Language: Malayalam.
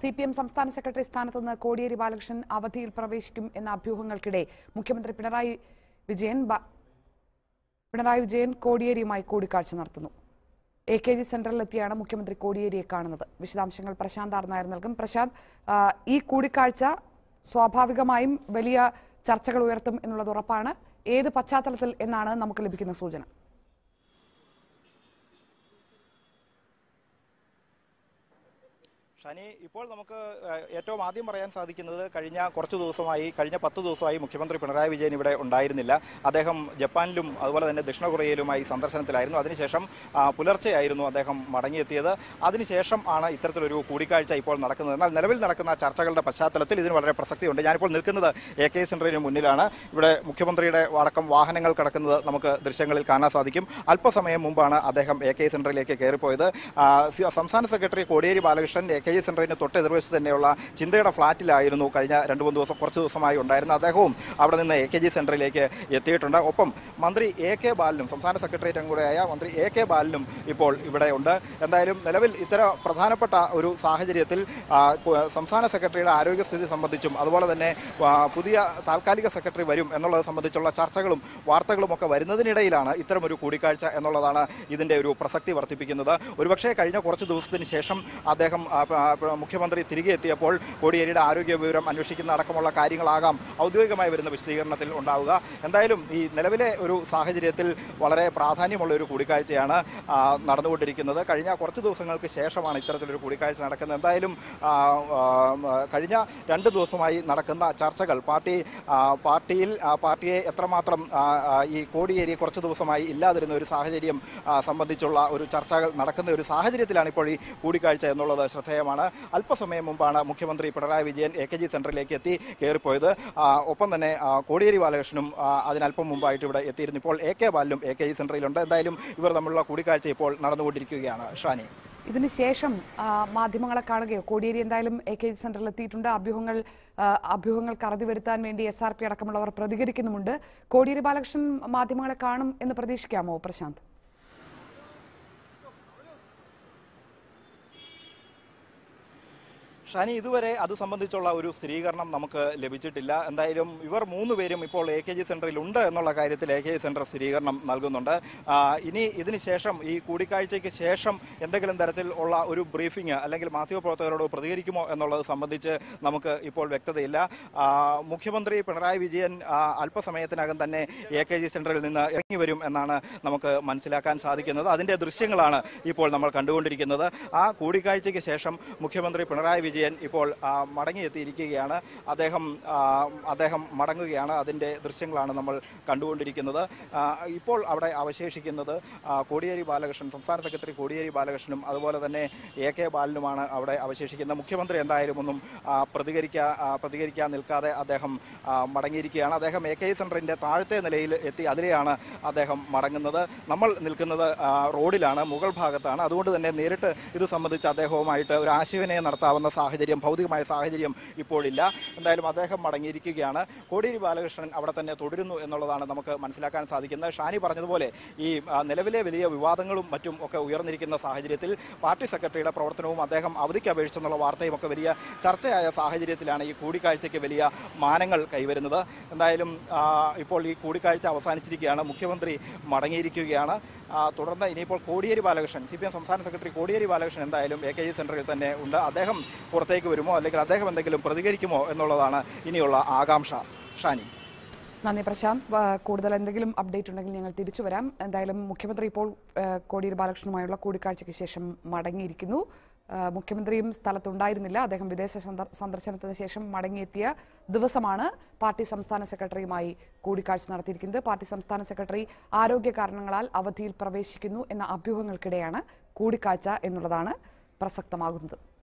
സി പി എം സംസ്ഥാന സെക്രട്ടറി സ്ഥാനത്ത് നിന്ന് കോടിയേരി ബാലകൃഷ്ണൻ അവധിയിൽ പ്രവേശിക്കും എന്ന അഭ്യൂഹങ്ങൾക്കിടെ മുഖ്യമന്ത്രി പിണറായി വിജയൻ ബ- പിണറായി വിജയൻ കോടിയേരിയുമായി കൂടിക്കാഴ്ച നടത്തുന്നു എ കെ ജി സെന്ററിലെത്തിയാണ് മുഖ്യമന്ത്രി കോടിയേരിയെ കാണുന്നത് വിശദാംശങ്ങൾ പ്രശാന്ത് ആർ നായർ നൽകും പ്രശാന്ത് ആ, ഈ കൂടിക്കാഴ്ച സ്വാഭാവികമായും വലിയ ചർച്ചകൾ ഉയർത്തും എന്നുള്ളത് ഉറപ്പാണ് ഏത് പശ്ചാത്തലത്തിൽ എന്നാണ് നമുക്ക് ലഭിക്കുന്ന സൂചന ഷനി ഇപ്പോൾ നമുക്ക് ഏഹ്, ഏറ്റവും ആദ്യം പറയാൻ സാധിക്കുന്നത് കഴിഞ്ഞ കുറച്ച് ദിവസമായി കഴിഞ്ഞ പത്ത് ദിവസമായി മുഖ്യമന്ത്രി പിണറായി വിജയൻ ഇവിടെ ഉണ്ടായിരുന്നില്ല അദ്ദേഹം ജപ്പാനിലും അതുപോലെ തന്നെ ദക്ഷിണ കൊറിയയിലുമായി സന്ദർശനത്തിലായിരുന്നു അതിനുശേഷം ആ, പുലർച്ചെയായിരുന്നു അദ്ദേഹം മടങ്ങിയെത്തിയത് അതിനുശേഷം ആണ് ഇത്തരത്തിലൊരു കൂടിക്കാഴ്ച ഇപ്പോൾ നടക്കുന്നത് എന്നാൽ നിലവിൽ നടക്കുന്ന ചർച്ചകളുടെ പശ്ചാത്തലത്തിൽ ഇതിന് വളരെ പ്രസക്തിയുണ്ട് ഞാനിപ്പോൾ നിൽക്കുന്നത് എ കെ സെന്ററിന് മുന്നിലാണ് ഇവിടെ മുഖ്യമന്ത്രിയുടെ അടക്കം വാഹനങ്ങൾ കിടക്കുന്നത് നമുക്ക് ദൃശ്യങ്ങളിൽ കാണാൻ സാധിക്കും അല്പസമയം മുമ്പാണ് അദ്ദേഹം എ കെ സെന്ററിലേക്ക് കയറിപ്പോയത് ആ, സി- സംസ്ഥാന secretary Kodiyeri Balakrishnan A K G സെന്ററിന് തൊട്ട് എതിർവശത്ത് തന്നെയുള്ള ചിന്തയുടെ ഫ്ളാറ്റിലായിരുന്നു കഴിഞ്ഞ രണ്ട് മൂന്ന് ദിവസം കുറച്ച് ദിവസമായി ഉണ്ടായിരുന്നത് അദ്ദേഹവും അവിടെ നിന്ന് എ കെ ജി സെന്ററിലേക്ക് എത്തിയിട്ടുണ്ട് ഒപ്പം മന്ത്രി എ കെ ബാലനും സംസ്ഥാന സെക്രട്ടേറിയറ്റ് അംഗൂടെയായ മന്ത്രി എ കെ ബാലനും ഇപ്പോൾ ഇവിടെ ഉണ്ട് എന്തായാലും നിലവിൽ ഇത്തരം പ്രധാനപ്പെട്ട ഒരു സാഹചര്യത്തിൽ ആ, കു- സംസ്ഥാന സെക്രട്ടറിയുടെ ആരോഗ്യസ്ഥിതി സംബന്ധിച്ചും അതുപോലെ തന്നെ ആ, പുതിയ താൽക്കാലിക സെക്രട്ടറി വരും എന്നുള്ളത് സംബന്ധിച്ചുള്ള ചർച്ചകളും വാർത്തകളും ഒക്കെ വരുന്നതിനിടയിലാണ് ഇത്തരമൊരു കൂടിക്കാഴ്ച എന്നുള്ളതാണ് ഇതിന്റെ ഒരു പ്രസക്തി വർദ്ധിപ്പിക്കുന്നത് ഒരുപക്ഷെ കഴിഞ്ഞ കുറച്ച് ദിവസത്തിന് ശേഷം അദ്ദേഹം ആ, പ- ആ, പ- മുഖ്യമന്ത്രി തിരികെ എത്തിയപ്പോൾ കോടിയേരിയുടെ ആരോഗ്യ വിവരം അന്വേഷിക്കുന്ന അടക്കമുള്ള കാര്യങ്ങളാകാം ഔദ്യോഗികമായി വരുന്ന വിശദീകരണത്തിൽ ഉണ്ടാവുക എന്തായാലും ഈ നിലവിലെ ഒരു സാഹചര്യത്തിൽ വളരെ പ്രാധാന്യമുള്ള ഒരു കൂടിക്കാഴ്ചയാണ് ആ, നടന്നുകൊണ്ടിരിക്കുന്നത് കഴിഞ്ഞ കുറച്ച് ദിവസങ്ങൾക്ക് ശേഷമാണ് ഇത്തരത്തിലൊരു കൂടിക്കാഴ്ച നടക്കുന്നത് എന്തായാലും ആ, ആ, കഴിഞ്ഞ രണ്ട് ദിവസമായി നടക്കുന്ന ചർച്ചകൾ പാർട്ടി ആ, പാർട്ടിയിൽ ആ, പാർട്ടിയെ എത്രമാത്രം ആ, ആ, ഈ കോടിയേരി കുറച്ച് ദിവസമായി ഇല്ലാതിരുന്ന ഒരു സാഹചര്യം ആ, സംബന്ധിച്ചുള്ള ഒരു ചർച്ചകൾ നടക്കുന്ന ഒരു സാഹചര്യത്തിലാണ് ഇപ്പോൾ ഈ കൂടിക്കാഴ്ച എന്നുള്ളത് ശ്രദ്ധേയമാണ് അല്പസമയം മുമ്പാണ് മുഖ്യമന്ത്രി Pinarayi Vijayan A K G സെന്ററിലേക്ക് എത്തി കയറിപ്പോയത് ആ, ഒപ്പം തന്നെ ആ, കോടിയേരി ബാലകൃഷ്ണനും ആ, അതിനല്പം മുമ്പായിട്ട് ഇവിടെ എത്തിയിരുന്നു ഇപ്പോൾ എ കെ ബാലനും എ കെ ജി സെന്ററിലുണ്ട് എന്തായാലും ഇവർ തമ്മിലുള്ള കൂടിക്കാഴ്ച ഇപ്പോൾ നടന്നുകൊണ്ടിരിക്കുകയാണ് ഷാനി ഇതിനുശേഷം ആ, മാധ്യമങ്ങളെ കാണുകയോ കോടിയേരി എന്തായാലും എ കെ ജി സെന്ററിൽ എത്തിയിട്ടുണ്ട് അഭ്യൂഹങ്ങൾ ആ, അഭ്യൂഹങ്ങൾക്ക് അറുതി വരുത്താൻ വേണ്ടി എസ് ആർ പി അടക്കമുള്ളവർ പ്രതികരിക്കുന്നുമുണ്ട് കോടിയേരി ബാലകൃഷ്ണൻ മാധ്യമങ്ങളെ കാണും എന്ന് പ്രതീക്ഷിക്കാമോ പ്രശാന്ത് ഷാനി ഇതുവരെ അത് സംബന്ധിച്ചുള്ള ഒരു സ്ഥിരീകരണം നമുക്ക് ലഭിച്ചിട്ടില്ല എന്തായാലും ഇവർ മൂന്നുപേരും ഇപ്പോൾ എ കെ ജി സെന്ററിൽ ഉണ്ട് എന്നുള്ള കാര്യത്തിൽ എ കെ ജി സെന്റർ സ്ഥിരീകരണം നൽകുന്നുണ്ട് ആ, ഇനി ഇതിന് ശേഷം ഈ കൂടിക്കാഴ്ചയ്ക്ക് ശേഷം എന്തെങ്കിലും തരത്തിൽ ഉള്ള ഒരു ബ്രീഫിംഗ് അല്ലെങ്കിൽ മാധ്യമപ്രവർത്തകരോട് പ്രതികരിക്കുമോ എന്നുള്ളത് സംബന്ധിച്ച് നമുക്ക് ഇപ്പോൾ വ്യക്തതയില്ല ആ, മുഖ്യമന്ത്രി പിണറായി വിജയൻ ആ, അല്പസമയത്തിനകം തന്നെ എ കെ ജി സെന്ററിൽ നിന്ന് ഇറങ്ങി വരും എന്നാണ് നമുക്ക് മനസ്സിലാക്കാൻ സാധിക്കുന്നത് അതിന്റെ ദൃശ്യങ്ങളാണ് ഇപ്പോൾ നമ്മൾ കണ്ടുകൊണ്ടിരിക്കുന്നത് ആ കൂടിക്കാഴ്ചയ്ക്ക് ശേഷം മുഖ്യമന്ത്രി പിണറായി വിജയൻ ഇപ്പോൾ ആ, മടങ്ങിയെത്തിയിരിക്കുകയാണ് അദ്ദേഹം ആ, അദ്ദേഹം മടങ്ങുകയാണ് അതിന്റെ ദൃശ്യങ്ങളാണ് നമ്മൾ കണ്ടുകൊണ്ടിരിക്കുന്നത് ആ, ഇപ്പോൾ അവിടെ അവശേഷിക്കുന്നത് ആ, കോടിയേരി ബാലകൃഷ്ണൻ സംസ്ഥാന സെക്രട്ടറി കോടിയേരി ബാലകൃഷ്ണനും അതുപോലെ തന്നെ എ കെ ബാലനുമാണ് അവിടെ അവശേഷിക്കുന്നത് മുഖ്യമന്ത്രി എന്തായാലും ഒന്നും ആ, പ്രതികരിക്കാ ആ, പ്രതികരിക്കാൻ നിൽക്കാതെ അദ്ദേഹം ആ, മടങ്ങിയിരിക്കുകയാണ് അദ്ദേഹം എ കെ സെന്ററിന്റെ താഴത്തെ നിലയിൽ എത്തി അതിലെയാണ് അദ്ദേഹം മടങ്ങുന്നത് നമ്മൾ നിൽക്കുന്നത് ആ, റോഡിലാണ് മുകൾ ഭാഗത്താണ് അതുകൊണ്ട് തന്നെ നേരിട്ട് ഇത് സംബന്ധിച്ച് അദ്ദേഹവുമായിട്ട് ഒരു ആശയവിനയം നടത്താവുന്ന സാഹചര്യം ഭൗതികമായ സാഹചര്യം ഇപ്പോഴില്ല എന്തായാലും അദ്ദേഹം മടങ്ങിയിരിക്കുകയാണ് കോടിയേരി ബാലകൃഷ്ണൻ അവിടെ തന്നെ തുടരുന്നു എന്നുള്ളതാണ് നമുക്ക് മനസ്സിലാക്കാൻ സാധിക്കുന്നത് ഷാനി പറഞ്ഞതുപോലെ ഈ ആ, നിലവിലെ വലിയ വിവാദങ്ങളും മറ്റും ഒക്കെ ഉയർന്നിരിക്കുന്ന സാഹചര്യത്തിൽ പാർട്ടി സെക്രട്ടറിയുടെ പ്രവർത്തനവും അദ്ദേഹം അവധിക്ക് അപേക്ഷിച്ചെന്നുള്ള വാർത്തയും ഒക്കെ വലിയ ചർച്ചയായ സാഹചര്യത്തിലാണ് ഈ കൂടിക്കാഴ്ചയ്ക്ക് വലിയ മാനങ്ങൾ കൈവരുന്നത് എന്തായാലും ആ, ഇപ്പോൾ ഈ കൂടിക്കാഴ്ച അവസാനിച്ചിരിക്കുകയാണ് മുഖ്യമന്ത്രി മടങ്ങിയിരിക്കുകയാണ് ആ, തുടർന്ന് ഇനിയിപ്പോൾ Kodiyeri Balakrishnan C P M സംസ്ഥാന സെക്രട്ടറി കോടിയേരി ബാലകൃഷ്ണൻ എന്തായാലും എ കെ ജി സെന്ററിൽ തന്നെ ഉണ്ട് അദ്ദേഹം പുറത്തേക്ക് വരുമോ അല്ലെങ്കിൽ അദ്ദേഹം എന്തെങ്കിലും പ്രതികരിക്കുമോ എന്നുള്ളതാണ് ഇനിയുള്ള ആകാംക്ഷ ഷാനി നന്ദി പ്രശാന്ത് വ- കൂടുതൽ എന്തെങ്കിലും അപ്ഡേറ്റ് ഉണ്ടെങ്കിൽ ഞങ്ങൾ തിരിച്ചു വരാം എന്തായാലും മുഖ്യമന്ത്രി ഇപ്പോൾ ആ, കോടിയേരി ബാലകൃഷ്ണനുമായുള്ള കൂടിക്കാഴ്ചയ്ക്ക് ശേഷം മടങ്ങിയിരിക്കുന്നു ആ, മുഖ്യമന്ത്രിയും സ്ഥലത്തുണ്ടായിരുന്നില്ല അദ്ദേഹം വിദേശ സന്ദർ- സന്ദർശനത്തിന് ശേഷം മടങ്ങിയെത്തിയ ദിവസമാണ് പാർട്ടി സംസ്ഥാന സെക്രട്ടറിയുമായി കൂടിക്കാഴ്ച നടത്തിയിരിക്കുന്നത് പാർട്ടി സംസ്ഥാന സെക്രട്ടറി ആരോഗ്യ കാരണങ്ങളാൽ അവധിയിൽ പ്രവേശിക്കുന്നു എന്ന അഭ്യൂഹങ്ങൾക്കിടെയാണ് കൂടിക്കാഴ്ച എന്നുള്ളതാണ് പ്രസക്തമാകുന്നത്